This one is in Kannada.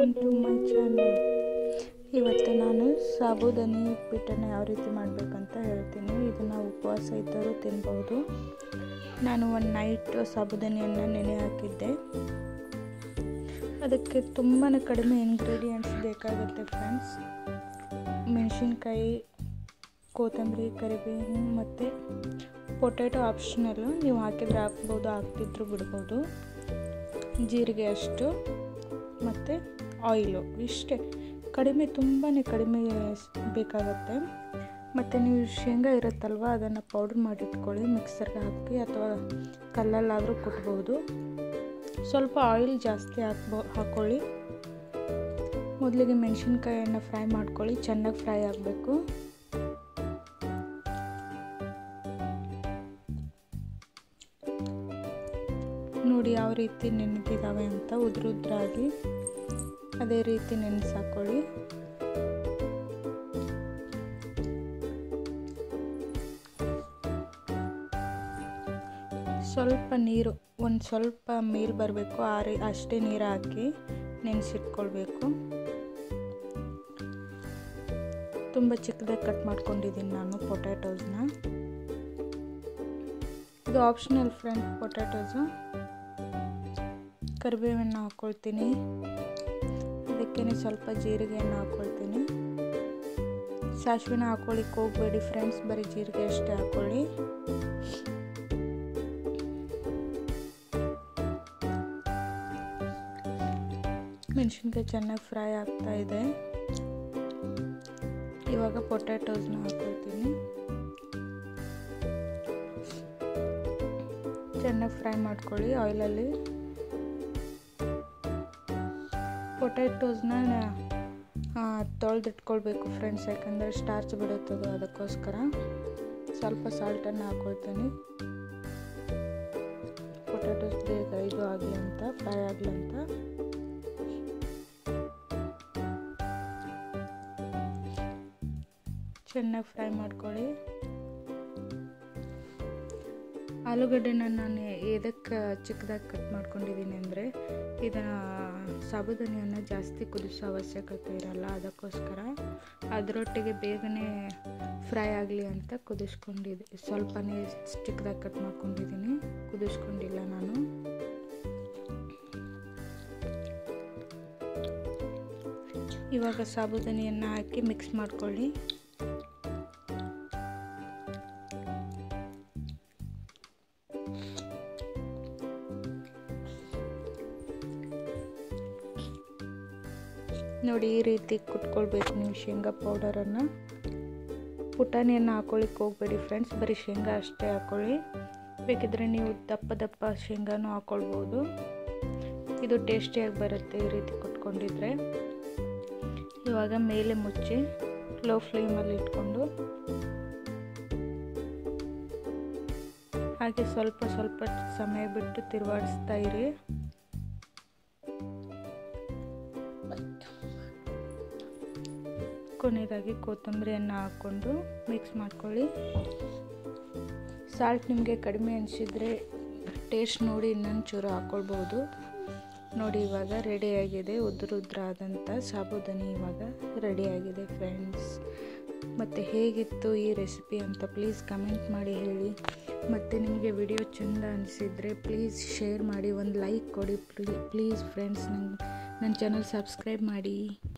ವೆಲ್ಕಮ್ ಟು ಮೈ ಚಾನಲ್ ಇವತ್ತು ನಾನು ಸಾಬುದಾನಿ ಉಪ್ಪಿಟ್ಟನ್ನು ಯಾವ ರೀತಿ ಮಾಡಬೇಕಂತ ಹೇಳ್ತೀನಿ ಇದನ್ನು ಉಪವಾಸ ಇದ್ದರೂ ತಿನ್ಬೋದು ನಾನು ಒಂದು ನೈಟ್ ಸಾಬುದಾನಿಯನ್ನು ನೆನೆ ಹಾಕಿದ್ದೆ ಅದಕ್ಕೆ ತುಂಬಾ ಕಡಿಮೆ ಇಂಗ್ರೀಡಿಯೆಂಟ್ಸ್ ಬೇಕಾಗುತ್ತೆ ಫ್ರೆಂಡ್ಸ್ ಮೆಣಸಿನ್ಕಾಯಿ ಕೊತ್ತಂಬರಿ ಕರಿಬೇವು ಮತ್ತು ಪೊಟ್ಯಾಟೊ ಆಪ್ಷನಲ್ಲು ನೀವು ಹಾಕಿದ್ರೆ ಹಾಕ್ಬೋದು ಹಾಕ್ತಿದ್ರು ಬಿಡ್ಬೋದು ಜೀರಿಗೆ ಅಷ್ಟು ಮತ್ತು ಆಯಿಲು ಇಷ್ಟೇ ಕಡಿಮೆ ತುಂಬಾ ಕಡಿಮೆ ಬೇಕಾಗತ್ತೆ ಮತ್ತು ನೀವು ಶೇಂಗಾ ಇರುತ್ತಲ್ವ ಅದನ್ನು ಪೌಡ್ರ್ ಮಾಡಿಟ್ಕೊಳ್ಳಿ ಮಿಕ್ಸರ್ಗೆ ಹಾಕಿ ಅಥವಾ ಕಲ್ಲಲ್ಲಾದರೂ ಕುಟ್ಬೋದು ಸ್ವಲ್ಪ ಆಯಿಲ್ ಜಾಸ್ತಿ ಹಾಕ್ಬೋ ಹಾಕ್ಕೊಳ್ಳಿ ಮೊದಲಿಗೆ ಮೆಣಸಿನ್ಕಾಯನ್ನು ಫ್ರೈ ಮಾಡ್ಕೊಳ್ಳಿ ಚೆನ್ನಾಗಿ ಫ್ರೈ ಆಗಬೇಕು ನೋಡಿ ಯಾವ ರೀತಿ ನೆನೆದಿದ್ದಾವೆ ಅಂತ ಉದ್ರುದ್ರಾಗಿ ಅದೇ ರೀತಿ ನೆನೆಸಾಕೊಳ್ಳಿ ಸ್ವಲ್ಪ ನೀರು ಒಂದು ಸ್ವಲ್ಪ ಮೇಲ್ ಬರಬೇಕು ಆ ರೀ ಅಷ್ಟೇ ನೀರು ಹಾಕಿ ನೆನೆಸಿಟ್ಕೊಳ್ಬೇಕು ತುಂಬ ಚಿಕ್ಕದಾಗಿ ಕಟ್ ಮಾಡ್ಕೊಂಡಿದ್ದೀನಿ ನಾನು ಪೊಟ್ಯಾಟೋಸ್ನ ಇದು ಆಪ್ಷನಲ್ ಫ್ರೆಂಡ್ ಪೊಟ್ಯಾಟೋಸು ಕರಿಬೇವನ್ನು ಹಾಕ್ಕೊಳ್ತೀನಿ ಅದಕ್ಕೇ ಸ್ವಲ್ಪ ಜೀರಿಗೆಯನ್ನು ಹಾಕ್ಕೊಳ್ತೀನಿ ಸಾಸಿವೆನ ಹಾಕ್ಕೊಳ್ಳಿಕ್ಕೆ ಹೋಗಬೇಡಿ ಫ್ರೆಂಡ್ಸ್ ಬರೀ ಜೀರಿಗೆ ಅಷ್ಟೇ ಹಾಕ್ಕೊಳ್ಳಿ ಮೆಣಸಿನ್ಕಾಯಿ ಚೆನ್ನಾಗಿ ಫ್ರೈ ಆಗ್ತಾ ಇದೆ ಇವಾಗ ಪೊಟ್ಯಾಟೋಸ್ನ ಹಾಕ್ಕೊಳ್ತೀನಿ ಚೆನ್ನಾಗಿ ಫ್ರೈ ಮಾಡ್ಕೊಳ್ಳಿ ಆಯಿಲಲ್ಲಿ ಪೊಟ್ಯಾಟೋಸ್ನ ತೊಳೆದಿಟ್ಕೊಳ್ಬೇಕು ಫ್ರೆಂಡ್ಸ್ ಯಾಕಂದರೆ ಸ್ಟಾರ್ಚ್ ಬಿಡುತ್ತದು ಅದಕ್ಕೋಸ್ಕರ ಸ್ವಲ್ಪ ಸಾಲ್ಟನ್ನು ಹಾಕ್ಕೊಳ್ತೀನಿ ಪೊಟ್ಯಾಟೋಸ್ ಬೇಗ ಇದು ಆಗಲಿ ಅಂತ ಫ್ರೈ ಆಗಲಿ ಅಂತ ಚೆನ್ನಾಗಿ ಫ್ರೈ ಮಾಡ್ಕೊಳ್ಳಿ ಆಲೂಗಡ್ಡೆನ ನಾನು ಎದಕ್ಕೆ ಚಿಕ್ಕದಾಗಿ ಕಟ್ ಮಾಡ್ಕೊಂಡಿದ್ದೀನಿ ಅಂದರೆ ಇದನ್ನು ಸಾಬುದಾನಿಯನ್ನು ಜಾಸ್ತಿ ಕುದಿಸೋ ಅವಶ್ಯಕತೆ ಇರಲ್ಲ ಅದಕ್ಕೋಸ್ಕರ ಅದರೊಟ್ಟಿಗೆ ಬೇಗನೆ ಫ್ರೈ ಆಗಲಿ ಅಂತ ಕುದಿಸ್ಕೊಂಡಿದ್ದೆ ಸ್ವಲ್ಪನೇ ಚಿಕ್ಕದಾಗಿ ಕಟ್ ಮಾಡ್ಕೊಂಡಿದ್ದೀನಿ ಕುದಿಸ್ಕೊಂಡಿಲ್ಲ ನಾನು ಇವಾಗ ಸಾಬುದಾನಿಯನ್ನು ಹಾಕಿ ಮಿಕ್ಸ್ ಮಾಡ್ಕೊಳ್ಳಿ ನೋಡಿ ಈ ರೀತಿ ಕುಟ್ಕೊಳ್ಬೇಕು ನೀವು ಶೇಂಗಾ ಪೌಡರನ್ನು ಪುಟಾಣಿಯನ್ನು ಹಾಕೊಳ್ಳಿಕ್ಕೆ ಹೋಗಬೇಡಿ ಫ್ರೆಂಡ್ಸ್ ಬರೀ ಶೇಂಗಾ ಅಷ್ಟೇ ಹಾಕ್ಕೊಳ್ಳಿ ಬೇಕಿದ್ರೆ ನೀವು ದಪ್ಪ ದಪ್ಪ ಶೇಂಗಾನು ಹಾಕ್ಕೊಳ್ಬೋದು ಇದು ಟೇಸ್ಟಿಯಾಗಿ ಬರುತ್ತೆ ಈ ರೀತಿ ಕುಟ್ಕೊಂಡಿದ್ರೆ ಇವಾಗ ಮೇಲೆ ಮುಚ್ಚಿ ಲೋ ಫ್ಲೇಮಲ್ಲಿ ಇಟ್ಕೊಂಡು ಹಾಗೆ ಸ್ವಲ್ಪ ಸ್ವಲ್ಪ ಸಮಯ ಬಿಟ್ಟು ತಿರುವಾಡಿಸ್ತಾ ಇರಿ ಕೊನೆಯದಾಗಿ ಕೊತ್ತಂಬರಿಯನ್ನು ಹಾಕ್ಕೊಂಡು ಮಿಕ್ಸ್ ಮಾಡ್ಕೊಳ್ಳಿ ಸಾಲ್ಟ್ ನಿಮಗೆ ಕಡಿಮೆ ಅನಿಸಿದರೆ ಟೇಸ್ಟ್ ನೋಡಿ ಇನ್ನೊಂದು ಚೂರು ಹಾಕ್ಕೊಳ್ಬೋದು ನೋಡಿ ಇವಾಗ ರೆಡಿಯಾಗಿದೆ ಉದ್ರ ಉದ್ರ ಆದಂಥ ಸಾಬುದಾನಿ ಇವಾಗ ರೆಡಿಯಾಗಿದೆ ಫ್ರೆಂಡ್ಸ್ ಮತ್ತು ಹೇಗಿತ್ತು ಈ ರೆಸಿಪಿ ಅಂತ ಪ್ಲೀಸ್ ಕಮೆಂಟ್ ಮಾಡಿ ಹೇಳಿ ಮತ್ತು ನಿಮಗೆ ವಿಡಿಯೋ ಚೆಂದ ಅನಿಸಿದರೆ ಪ್ಲೀಸ್ ಶೇರ್ ಮಾಡಿ ಒಂದು ಲೈಕ್ ಕೊಡಿ ಪ್ಲೀಸ್ ಫ್ರೆಂಡ್ಸ್ ನಂಗೆ ನನ್ನ ಚಾನಲ್ ಸಬ್ಸ್ಕ್ರೈಬ್ ಮಾಡಿ